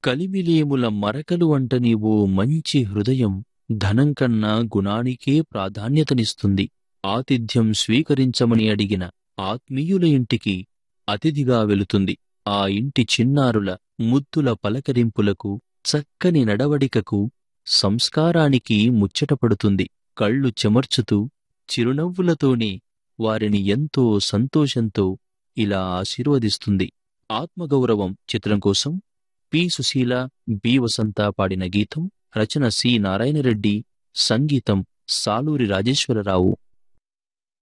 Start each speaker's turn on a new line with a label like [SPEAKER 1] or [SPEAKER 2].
[SPEAKER 1] కలిమిలేముల మరకలు అంట నీవు మంచి హృదయం ధనం కన్నా గుణానికే ప్రాధాన్యతనిస్తుంది ఆతిథ్యం స్వీకరించమని అడిగిన ఆత్మీయుల ఇంటికి అతిథిగా వెళుతుంది ఆ ఇంటి చిన్నారుల ముద్దుల పలకరింపులకు చక్కని నడవడికకు సంస్కారానికి ముచ్చటపడుతుంది కళ్ళు చెమర్చుతూ చిరునవ్వులతోనే వారిని ఎంతో సంతోషంతో ఇలా ఆశీర్వదిస్తుంది ఆత్మగౌరవం చిత్రం కోసం పి సుశీల బి వసంత పాడిన గీతం రచన సి నారాయణరెడ్డి సంగీతం సాలూరి రాజేశ్వరరావు